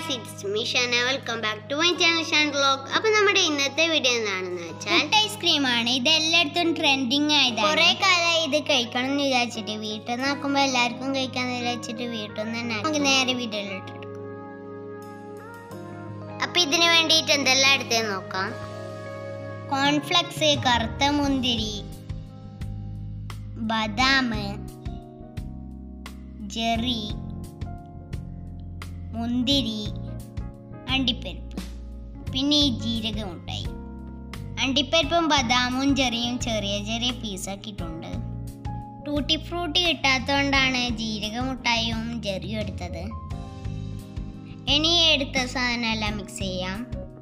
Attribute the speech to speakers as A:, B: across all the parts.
A: guys it's me Shana welcome back to my channel Shan vlog അപ്പൊ നമ്മുടെ ഇന്നത്തെ വീഡിയോ എന്താണെന്ന് വെച്ചാൽ
B: ഐസ്ക്രീം ആണ് ഇത് എല്ലായിടത്തും ട്രെൻഡിങ് ആയതാണ്
A: കുറെ കാലമായി ഇത് കഴിക്കണം എന്ന് വിചാരിച്ചിട്ട് വീട്ടിൽ നിന്ന് നോക്കുമ്പോൾ എല്ലാവർക്കും കഴിക്കാന്ന് വിചാരിച്ചിട്ട് വീട്ടിൽ നിന്ന് തന്നെ നമുക്ക് നേരെ വീഡിയോയിലിട്ട് അപ്പൊ ഇതിന് വേണ്ടിയിട്ട് എന്തെല്ലാം എടുത്തതെന്ന് നോക്കാം
B: കോൺഫ്ലക്സ് കറുത്ത മുന്തിരി ബദാം ജെറി മുന്തിരി അണ്ടിപ്പരിപ്പ് പിന്നെ ഈ ജീരക മുട്ടായി അണ്ടിപ്പരിപ്പും ബദാമും ചെറിയും ചെറിയ ചെറിയ പീസാക്കിയിട്ടുണ്ട് ടൂട്ടി ഫ്രൂട്ടി കിട്ടാത്തതുകൊണ്ടാണ് ജീരക മുട്ടായും ജെറിയും എടുത്തത് ഇനി ഈ എടുത്ത സാധനം എല്ലാം മിക്സ് ചെയ്യാം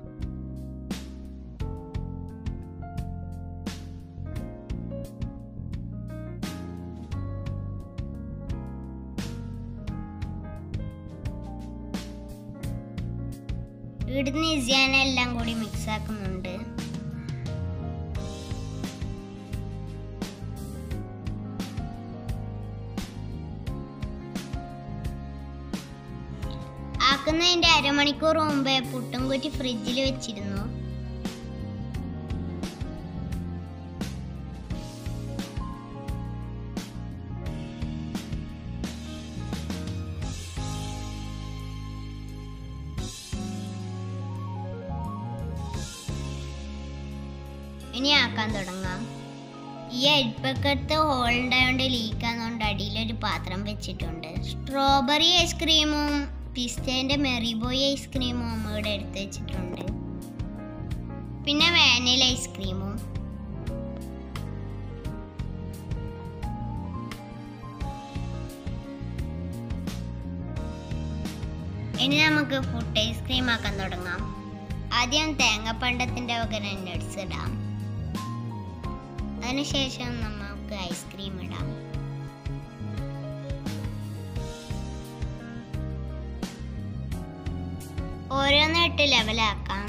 B: ഇവിടുന്ന് ഇസിയാന എല്ലാം കൂടി മിക്സ് ആക്കുന്നുണ്ട് ആക്കുന്നതിന്റെ അരമണിക്കൂർ മുമ്പേ പുട്ടും കുറ്റി ഫ്രിഡ്ജിൽ വെച്ചിരുന്നു ഇനി ആക്കാൻ തുടങ്ങാം ഈ അരിപ്പക്കത്ത് ഹോൾ ഉണ്ടായോണ്ട് ലീക്ക് ആകുന്നതുകൊണ്ട് അടിയിലൊരു പാത്രം വെച്ചിട്ടുണ്ട് സ്ട്രോബെറി ഐസ്ക്രീമും പിസ്തേന്റെ മെറിബോയ് ഐസ്ക്രീമും അമ്മ ഇവിടെ എടുത്ത് വെച്ചിട്ടുണ്ട് പിന്നെ വാനില ഐസ്ക്രീമും ഇനി നമുക്ക് ഫുഡ് ഐസ്ക്രീം ആക്കാൻ തുടങ്ങാം ആദ്യം തേങ്ങപ്പണ്ടത്തിന്റെ പകരം നട്സ് ഇടാം അതിനുശേഷം നമുക്ക് ഐസ്ക്രീം ഇടാം ഓരോന്നിട്ട് ലെവലാക്കാം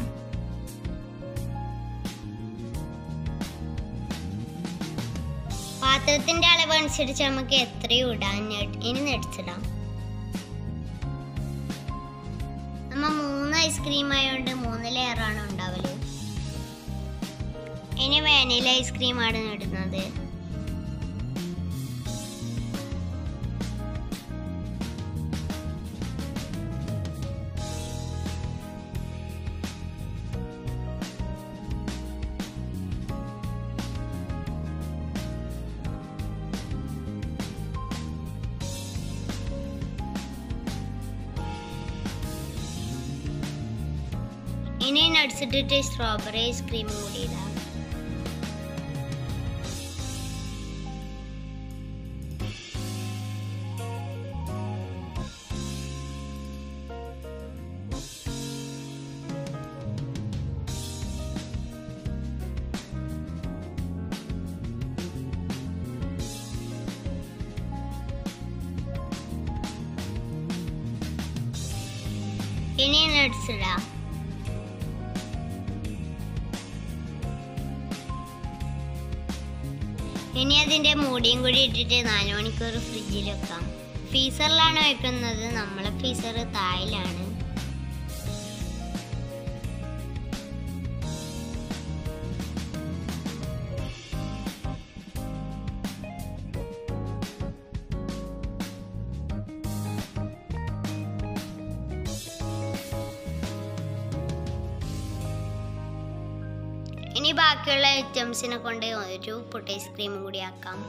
B: പാത്രത്തിന്റെ അളവ് അനുസരിച്ച് നമുക്ക് എത്രയും ഇടാം നെട്ട് ഇനി നെട്സിടാം നമ്മ മൂന്ന് ഐസ്ക്രീം ആയതുകൊണ്ട് മൂന്ന് ലെയറാണ് ഉണ്ടാവല് ഇനി വാനില ഐസ്ക്രീമാണ് ഇടുന്നത് ഇനി നട്സ് ഇട്ടിട്ട് സ്ട്രോബെറി ഐസ്ക്രീം കൂടി ഇടാം ഇനി നട്സ് ഇടാം ഇനി അതിന്റെ മൂടിയും കൂടി ഇട്ടിട്ട് നാല് മണിക്കൂർ ഫ്രിഡ്ജിൽ വെക്കാം ഫ്രീസറിലാണ് വെക്കുന്നത് നമ്മളെ ഫ്രീസർ തായിലാണ് ഇനി ബാക്കിയുള്ള ഐറ്റംസിനെ കൊണ്ട് ഒരു പുട്ട് ഐസ്ക്രീമും കൂടി ആക്കാം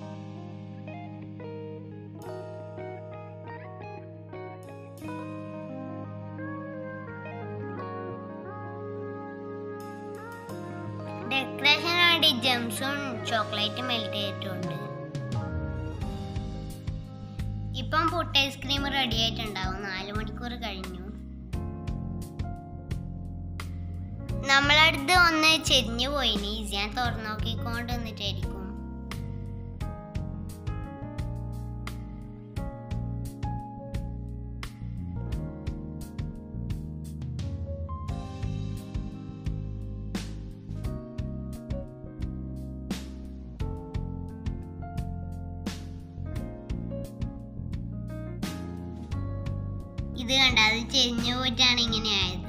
B: ഡെക്കറേഷൻ വേണ്ടി ജംസും ചോക്ലേറ്റ് മെൽറ്റ് ചെയ്തിട്ടുണ്ട് ഇപ്പം പുട്ട് ഐസ്ക്രീം റെഡി ആയിട്ടുണ്ടാവും നാല് മണിക്കൂർ കഴിഞ്ഞു നമ്മളടുത്ത് ഒന്ന് ചെരിഞ്ഞു പോയിനി ഞാൻ തുറന്നു നോക്കിക്കൊണ്ട് വന്നിട്ടായിരിക്കും ഇത് കണ്ട അത് ചെരിഞ്ഞു പോയിട്ടാണ് ഇങ്ങനെ ആയത്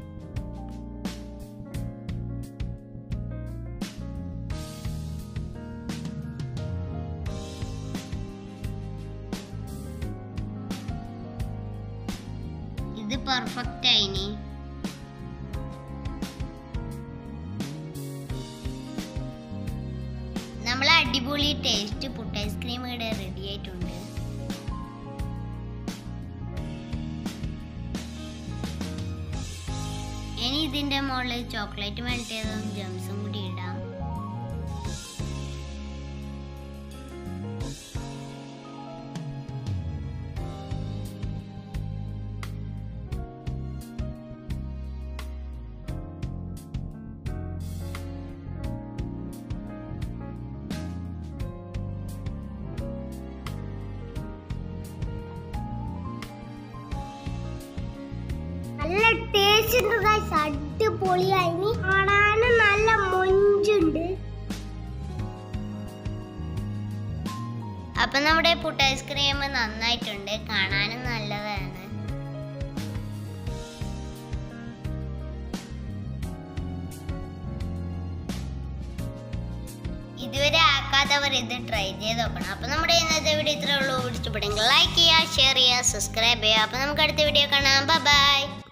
B: ഇത് പെർഫെക്റ്റ് ആയിനി നമ്മൾ അടിപൊളി ടേസ്റ്റ് പുട്ട് ഐസ്ക്രീം ഇവിടെ റെഡി ആയിട്ടുണ്ട് ഇനി ഇതിന്റെ മുകളിൽ ചോക്ലേറ്റ് മെൽറ്റ് ചെയ്തതും ജംസും കൂടി ഇടാം
A: നല്ല ടേസ്റ്റ് ഉണ്ട് ഗൈസ് അടിപൊളിയായി കാണാനും നല്ല മൊഞ്ചുണ്ട്
B: അപ്പൊ നമ്മുടെ പുട്ട് ഐസ്ക്രീം നന്നായിട്ടുണ്ട് കാണാനും നല്ലതാണ് ഇതുവരെ ആക്കാത്തവർ ഇത് ട്രൈ ചെയ്ത് നോക്കണം അപ്പൊ നമ്മുടെ ഇന്നത്തെ വീഡിയോ ഇത്രേ ഉള്ളൂ ഇഷ്ടപ്പെടുമെങ്കിൽ ലൈക്ക് ചെയ്യുക ഷെയർ ചെയ്യുക സബ്സ്ക്രൈബ് ചെയ്യുക അപ്പൊ നമുക്ക് അടുത്ത വീഡിയോ കാണാം ബൈ